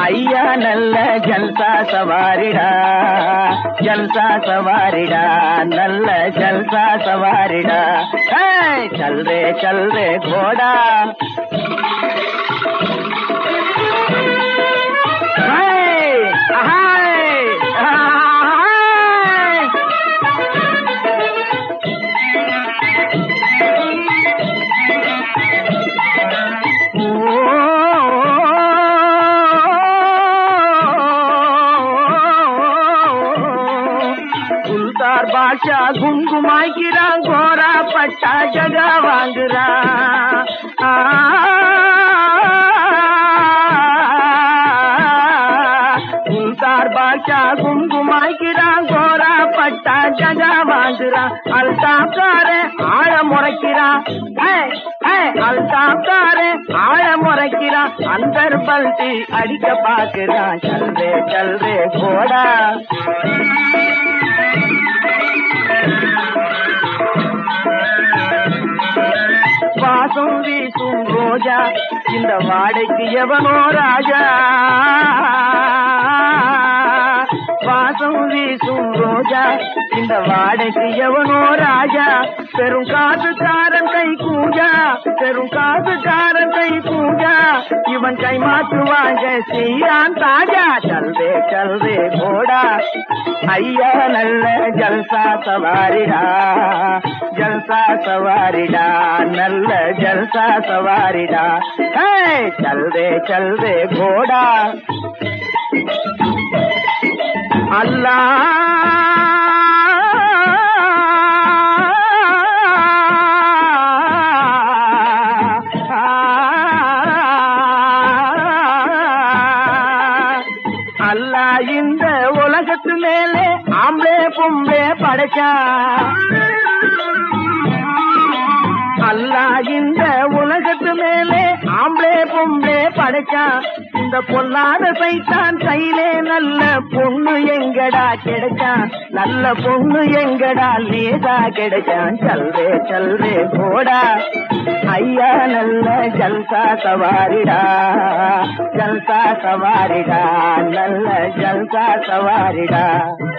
ஐயா நல்ல ஜல்சா சவாரிடா ஜல்சா சவாரிடா நல்ல ஜல்சா சவாரிடா ஏய், சல் ரே சல் ரே கோடா ஹாய், ஹாய், ஹாய். குல்தார் பாஷா குங்குமாய்க்கிறான் கோரா பட்டா ஜகா வாங்குறான் ஆ, குல்தார் பாஷா குங்குமாய்க்கிறான் கோரா பட்டா ஜகா வாங்குறான் அல்தாப்காரே ஆழ முறைக்கிறான் ஏய், ஏய், அல்தாப்காரே ஆழ முறைக்கிறான் அந்தர் பல்டி அடிக்க பாக்குறான் சல்ரே சல்ரே போடா வாசம் வீசும் ரோஜா இந்த வாடைக்கு எவனோ ராஜா வாசம் வீசும் ரோஜா இந்த வாடைக்கு எவனோ ராஜா பெரும் காசுக்காரன் கை கூஜா பெரும் காசுக்காரன் கை கூஜா இவன் கை மாற்றுவாங்க சீரான் தாஜா சல்வே சல்வே கோடா ஐயா நல்ல ஜல்சா சவாரிடா ஜல்சா சவாரிடா நல்ல ஜல்சா சவாரிடா ஹே சல்வே சல்வே கோடா அல்லாஹ் அல்லாஹ் இந்த உலகத்து மேலே ஆம்பளே பொம்பளே படைச்சான் அல்லாஹ் இந்த உலகத்து மேலே ஆம்பளே பொம்பளே படைச்சான் இந்த பொல்லாத சைத்தான் கையிலே நல்ல பொண்ணு எங்கடா கிடைச்சான் நல்ல பொண்ணு எங்கடா லேதா கிடைச்சான் சல்வே சல்வே போடா ஐயா நல்ல ஜல்சா சவாரிடா ஜல்சா சவாரிடா நல்ல ஜல்சா சவாரிடா